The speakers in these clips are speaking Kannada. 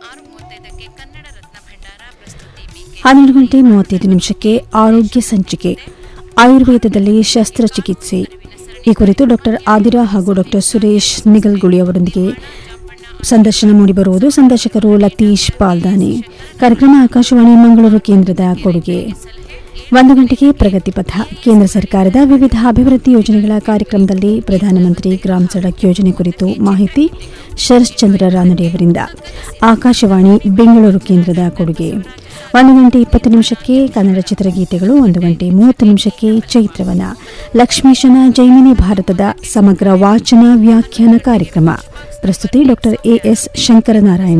ಆರು ಮೂವತ್ತೈದಕ್ಕೆ ಕನ್ನಡ ರತ್ನ ಭಂಡಾರ ಪ್ರಸ್ತುತಿ ಬಿಕೆ ಹನ್ನೆರಡು ಗಂಟೆ ಮೂವತ್ತೈದು ನಿಮಿಷಕ್ಕೆ ಆರೋಗ್ಯ ಸಂಚಿಕೆ ಆಯುರ್ವೇದದಲ್ಲಿ ಶಸ್ತ್ರಚಿಕಿತ್ಸೆ ಈ ಕುರಿತು ಡಾಕ್ಟರ್ ಆದಿರಾ ಹಾಗೂ ಡಾಕ್ಟರ್ ಸುರೇಶ್ ನಿಗಲ್ಗುಳಿ ಅವರೊಂದಿಗೆ ಸಂದರ್ಶನ ಮೂಡಿಬರುವುದು ಸಂದರ್ಶಕರು ಲತೀಶ್ ಪಾಲ್ದಾನೆ ಕಾರ್ಯಕ್ರಮ ಆಕಾಶವಾಣಿ ಮಂಗಳೂರು ಕೇಂದ್ರದ ಕೊಡುಗೆ ಒಂದು ಗಂಟೆಗೆ ಪ್ರಗತಿ ಪಥ ಕೇಂದ್ರ ಸರ್ಕಾರದ ವಿವಿಧ ಅಭಿವೃದ್ಧಿ ಯೋಜನೆಗಳ ಕಾರ್ಯಕ್ರಮದಲ್ಲಿ ಪ್ರಧಾನಮಂತ್ರಿ ಗ್ರಾಮ್ ಸಡಕ್ ಯೋಜನೆ ಕುರಿತು ಮಾಹಿತಿ ಶರಶ್ಚಂದ್ರ ರಾನಡೆಯವರಿಂದ ಆಕಾಶವಾಣಿ ಬೆಂಗಳೂರು ಕೇಂದ್ರದ ಕೊಡುಗೆ ಒಂದು ಗಂಟೆ ಇಪ್ಪತ್ತು ನಿಮಿಷಕ್ಕೆ ಕನ್ನಡ ಚಿತ್ರಗೀತೆಗಳು ಒಂದು ಗಂಟೆ ಮೂವತ್ತು ನಿಮಿಷಕ್ಕೆ ಚೈತ್ರವನ ಲಕ್ಷ್ಮೀಶನ ಜೈಮಿನಿ ಭಾರತದ ಸಮಗ್ರ ವಾಚನ ವ್ಯಾಖ್ಯಾನ ಕಾರ್ಯಕ್ರಮ ಪ್ರಸ್ತುತಿ ಡಾಕ್ಟರ್ ಎಎಸ್ ಶಂಕರನಾರಾಯಣ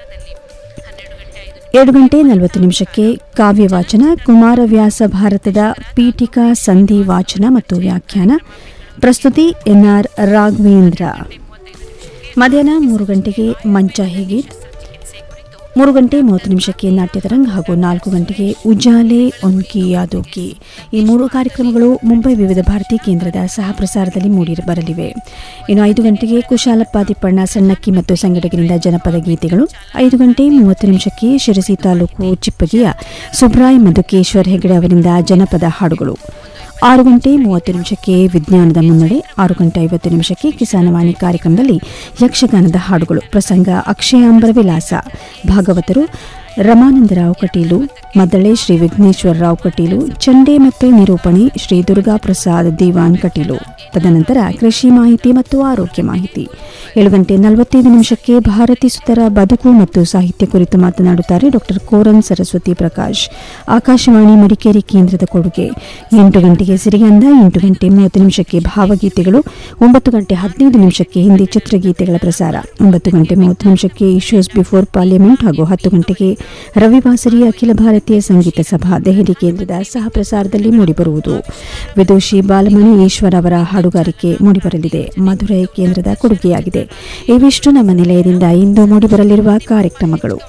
ಎರಡು ಗಂಟೆ ನಲವತ್ತು ನಿಮಿಷಕ್ಕೆ ಕಾವ್ಯ ವಾಚನ ಕುಮಾರವ್ಯಾಸ ಭಾರತದ ಪೀಠಿಕಾ ಸಂಧಿ ವಾಚನ ಮತ್ತು ವ್ಯಾಖ್ಯಾನ ಪ್ರಸ್ತುತಿ ಎನ್ಆರ್ ರಾಘವೇಂದ್ರ ಮಧ್ಯಾಹ್ನ ಮೂರು ಗಂಟೆಗೆ ಮಂಚ ಹೇಗೀತ್ ಮೂರು ಗಂಟೆ ಮೂವತ್ತು ನಿಮಿಷಕ್ಕೆ ನಾಟ್ಯತರಂಗ್ ಹಾಗೂ ನಾಲ್ಕು ಗಂಟೆಗೆ ಉಜಾಲೆ ಒನ್ಕಿ ಯಾದೋಕಿ ಈ ಮೂರು ಕಾರ್ಯಕ್ರಮಗಳು ಮುಂಬೈ ವಿವಿಧ ಭಾರತಿ ಕೇಂದ್ರದ ಸಹ ಪ್ರಸಾರದಲ್ಲಿ ಮೂಡಿ ಬರಲಿವೆ ಇನ್ನು ಐದು ಗಂಟೆಗೆ ಕುಶಾಲಪ್ಪ ತಿಪ್ಪಣ್ಣ ಸಣ್ಣಕ್ಕಿ ಮತ್ತು ಸಂಘಟಕರಿಂದ ಜನಪದ ಗೀತೆಗಳು ಐದು ಗಂಟೆ ಮೂವತ್ತು ನಿಮಿಷಕ್ಕೆ ಶಿರಸಿ ತಾಲೂಕು ಚಿಪ್ಪಗಿಯ ಸುಬ್ರಾಯ್ ಮಧುಕೇಶ್ವರ್ ಹೆಗಡೆ ಅವರಿಂದ ಜನಪದ ಹಾಡುಗಳು ಆರು ಗಂಟೆ ಮೂವತ್ತು ನಿಮಿಷಕ್ಕೆ ವಿಜ್ಞಾನದ ಮುನ್ನಡೆ ಆರು ಗಂಟೆ ಐವತ್ತು ನಿಮಿಷಕ್ಕೆ ಕಿಸಾನವಾಣಿ ಕಾರ್ಯಕ್ರಮದಲ್ಲಿ ಯಕ್ಷಗಾನದ ಹಾಡುಗಳು ಪ್ರಸಂಗ ಅಕ್ಷಯಾಂಬರ ವಿಲಾಸ ಭಾಗವತರು ರಮಾನಂದರಾವ್ ಕಟೀಲು ಮದ್ದಳೆ ಶ್ರೀ ವಿಘ್ನೇಶ್ವರರಾವ್ ಕಟೀಲು ಚಂಡೆ ಮತ್ತು ನಿರೂಪಣೆ ಶ್ರೀ ದುರ್ಗಾ ಪ್ರಸಾದ್ ದಿವಾನ್ ಕಟೀಲು ತದನಂತರ ಕೃಷಿ ಮಾಹಿತಿ ಮತ್ತು ಆರೋಗ್ಯ ಮಾಹಿತಿ ಏಳು ಗಂಟೆ ನಲವತ್ತೈದು ನಿಮಿಷಕ್ಕೆ ಭಾರತಿ ಸುತರ ಬದುಕು ಮತ್ತು ಸಾಹಿತ್ಯ ಕುರಿತು ಮಾತನಾಡುತ್ತಾರೆ ಡಾಕ್ಟರ್ ಕೋರನ್ ಸರಸ್ವತಿ ಪ್ರಕಾಶ್ ಆಕಾಶವಾಣಿ ಮಡಿಕೇರಿ ಕೇಂದ್ರದ ಕೊಡುಗೆ ಎಂಟು ಗಂಟೆಗೆ ಸಿರಿಗಂಧ ಎಂಟು ಗಂಟೆ ಮೂವತ್ತು ನಿಮಿಷಕ್ಕೆ ಭಾವಗೀತೆಗಳು ಒಂಬತ್ತು ಗಂಟೆ ಹದಿನೈದು ನಿಮಿಷಕ್ಕೆ ಹಿಂದಿ ಚಿತ್ರಗೀತೆಗಳ ಪ್ರಸಾರ ಒಂಬತ್ತು ಗಂಟೆ ಮೂವತ್ತು ನಿಮಿಷಕ್ಕೆ ಇಶ್ಯೂಸ್ ಬಿಫೋರ್ ಪಾರ್ಲಿಮೆಂಟ್ ಹಾಗೂ ಹತ್ತು ಗಂಟೆಗೆ ರವಿವಾಸರಿ ಅಖಿಲ ಭಾರತೀಯ ಸಂಗೀತ ಸಭಾ ದೆಹಲಿ ಕೇಂದ್ರದ ಸಹ ಪ್ರಸಾರದಲ್ಲಿ ಮೂಡಿಬರುವುದು ವಿದೂಷಿ ಬಾಲಮಣಿ ಈಶ್ವರ್ ಅವರ ಹಾಡುಗಾರಿಕೆ ಮೂಡಿಬರಲಿದೆ ಮಧುರೈ ಕೇಂದ್ರದ ಕೊಡುಗೆಯಾಗಿದೆ ಇವಿಷ್ಟು ನಮ್ಮ ನಿಲಯದಿಂದ ಇಂದು ಮೂಡಿಬರಲಿರುವ ಕಾರ್ಯಕ್ರಮಗಳು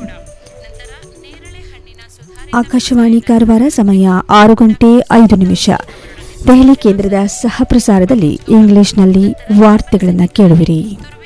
ಆಕಾಶವಾಣಿ ಕಾರವಾರ ಸಮಯ ಆರು ಗಂಟೆ ಐದು ನಿಮಿಷ ದೆಹಲಿ ಕೇಂದ್ರದ ಸಹ ಪ್ರಸಾರದಲ್ಲಿ ಇಂಗ್ಲಿಷ್ನಲ್ಲಿ ವಾರ್ತೆಗಳನ್ನು ಕೇಳುವಿರಿ